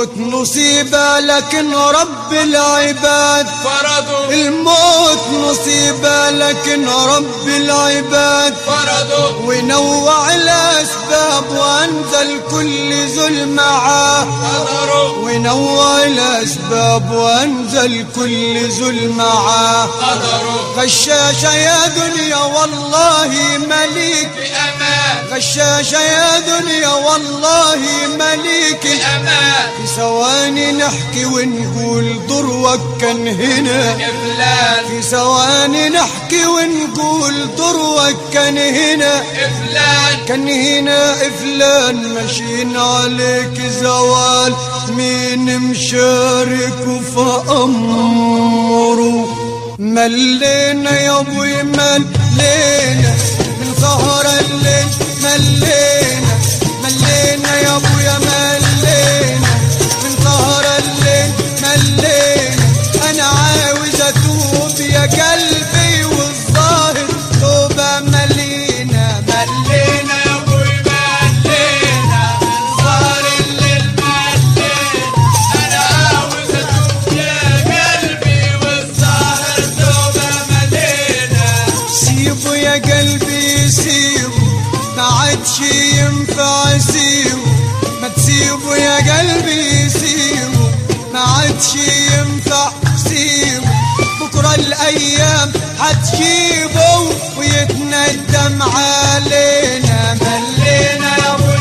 الموت مصيبة لكن رب العباد فرضوا الموت مصيبة لكن رب العباد فرضوا ونوع الأسباب وأنزل كل ذل معاه قدروا ونوع الأسباب وأنزل كل ذل معاه قدروا غشاشة يا دنيا والله مليك بأمان غشاشة يا دنيا والله مليك بأمان في ثواني نحكي ونقول ضروك كان هنا إفلال في ثواني نحكي ونقول ضروك كان هنا إفلال كان هنا فلان ماشيين عليك زوال مين مشارك فأمره ملينا يا ابوي ملينا من سهر الليل ملينا ملينا يا ابويا ملينا من سهر الليل ملينا انا عاوز اتوب يا قلبي والظاهر توبه ملينا ملينا يا ابوي ملينا من صار الليل ملينا انا عاوز اتوب يا قلبي والسهر توبه ملينا سيبه يا قلبي سيبه ما عادش ينفع سيبه ما تسيبه يا قلبي سيبه ما عادش ينفع سيبه بكرة الأيام هتجيبه ويتندم علينا ملينا يا ابوي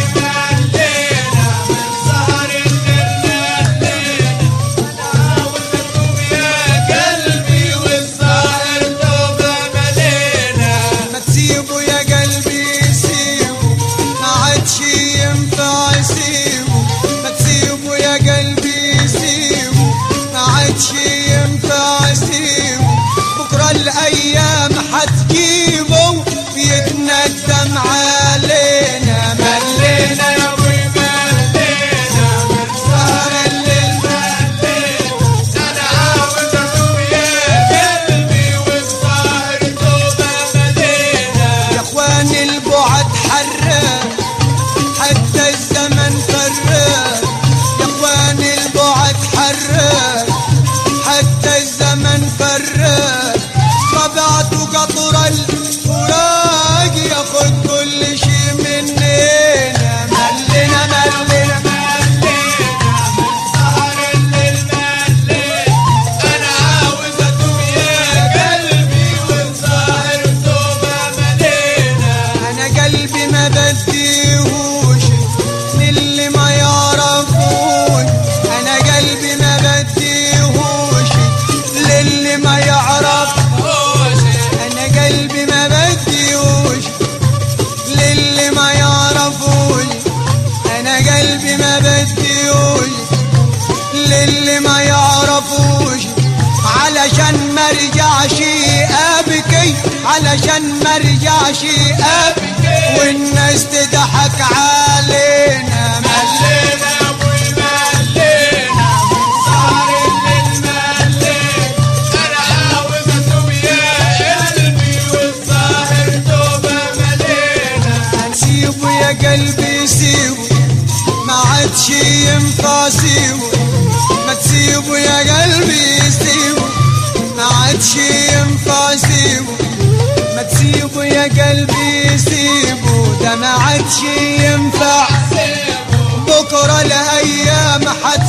ملينا من سهر الليل ملينا انا عاوز اتوب يا قلبي والسهر توبه ملينا ما تسيبه يا قلبي سيبه ما عادش ينفع سيبه ما تسيبه يا قلبي سيبه ما عادش ينفع سيبه بكرة الأيام هتجيبه ويتندم علينا ملينا يا ابوي ملينا من سهر الليل ملينا انا عاوز اتوب يا قلبي والسهر توبه ملينا يا اخواني البعد حراق حتى الزمن فراق يا اخواني البعد حراق حتى الزمن فراق طبعته قطر الفراق ياخد كل شي مننا ملنا ملنا ملينا من سهر الليل ملينا انا عاوز اتوب يا قلبي والسهر توبه ملينا انا قلبي ما بديهوش للي ما يعرفون انا قلبي ما بديهوش للي ما يعرف انا قلبي ما بديهوش للي ما يعرفون انا قلبي ما بديهوش للي ما يعرفوش علشان ما رجعش ابكي علشان ما رجعش ابكي والناس تضحك علينا ملينا يا ابوي ملينا من سهر الليل ملينا انا عاوز اتوب يا قلبي والسهر توبه ملينا سيبه يا قلبي سيبه ما عادش ينفع سيبه ما تسيبه يا قلبي سيبه ما عادش ينفع سيبه ما تسيبه يا قلبي سيبه ده ما عادش ينفع بكرة الأيام حت